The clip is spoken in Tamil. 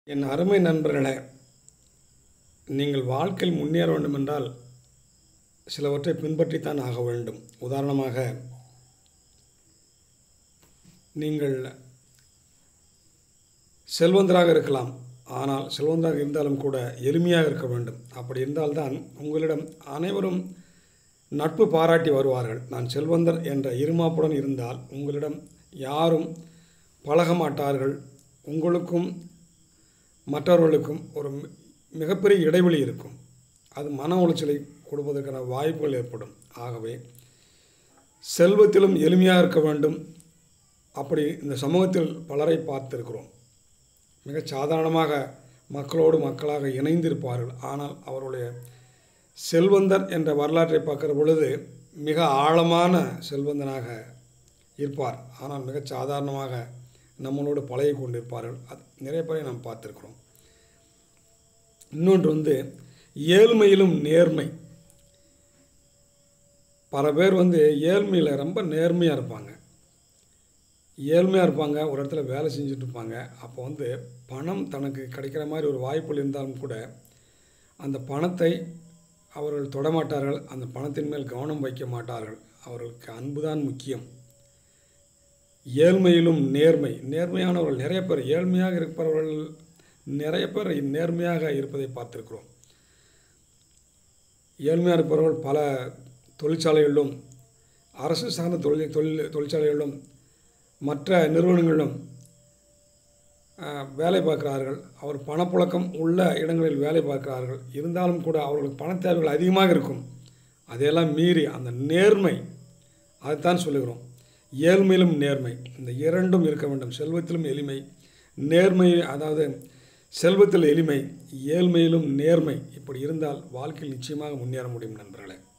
என் அருமை நண்பர்களே நீங்கள் வாழ்க்கையில் முன்னேற வேண்டுமென்றால் சிலவற்றை பின்பற்றித்தான் ஆக வேண்டும் உதாரணமாக நீங்கள் செல்வந்தராக இருக்கலாம் ஆனால் செல்வந்தராக இருந்தாலும் கூட எளிமையாக இருக்க வேண்டும் அப்படி இருந்தால்தான் உங்களிடம் அனைவரும் நட்பு பாராட்டி வருவார்கள் நான் செல்வந்தர் என்ற இருமாப்புடன் இருந்தால் உங்களிடம் யாரும் பழக மாட்டார்கள் உங்களுக்கும் மற்றவர்களுக்கும் ஒரு மி- மிகப்பெரிய இடைவெளி இருக்கும் அது மன உளைச்சலை கொடுப்பதற்கான வாய்ப்புகள் ஏற்படும் ஆகவே செல்வத்திலும் எளிமையாக இருக்க வேண்டும் அப்படி இந்த சமூகத்தில் பலரை பார்த்திருக்கிறோம் மிகச் சாதாரணமாக மக்களோடு மக்களாக இணைந்திருப்பார்கள் ஆனால் அவருடைய செல்வந்தர் என்ற வரலாற்றை பார்க்கிற பொழுது மிக ஆழமான செல்வந்தனாக இருப்பார் ஆனால் மிகச் சாதாரணமாக நம்மளோடு பழகி கொண்டிருப்பார்கள் அது நிறைய பேரை நாம் பார்த்துருக்குறோம் இன்னொன்று வந்து ஏழ்மையிலும் நேர்மை பல பேர் வந்து ஏழ்மையில் ரொம்ப நேர்மையாக இருப்பாங்க ஏழ்மையாக இருப்பாங்க ஒரு இடத்துல வேலை செஞ்சுட்டு இருப்பாங்க அப்போ வந்து பணம் தனக்கு கிடைக்கிற மாதிரி ஒரு வாய்ப்புகள் இருந்தாலும் கூட அந்த பணத்தை அவர்கள் தொடமாட்டார்கள் அந்த பணத்தின் மேல் கவனம் வைக்க மாட்டார்கள் அவர்களுக்கு அன்புதான் முக்கியம் ஏழ்மையிலும் நேர்மை நேர்மையானவர்கள் நிறைய பேர் ஏழ்மையாக இருப்பவர்கள் நிறைய பேர் நேர்மையாக இருப்பதை பார்த்திருக்கிறோம் ஏழ்மையாக இருப்பவர்கள் பல தொழிற்சாலைகளிலும் அரசு சார்ந்த தொழில் தொழில் தொழிற்சாலைகளிலும் மற்ற நிறுவனங்களிலும் அஹ், வேலை பார்க்கிறார்கள் அவர் பணப்புழக்கம் உள்ள இடங்களில் வேலை பார்க்கிறார்கள் இருந்தாலும் கூட அவர்களுக்கு பண தேவைகள் அதிகமாக இருக்கும் அதையெல்லாம் மீறி அந்த நேர்மை அதைத்தான் சொல்லுகிறோம் ஏழ்மையிலும் நேர்மை இந்த இரண்டும் இருக்க வேண்டும் செல்வத்திலும் எளிமை நேர்மை அதாவது செல்வத்தில் எளிமை ஏழ்மையிலும் நேர்மை இப்படி இருந்தால் வாழ்க்கையில் நிச்சயமாக முன்னேற முடியும் நண்பர்களே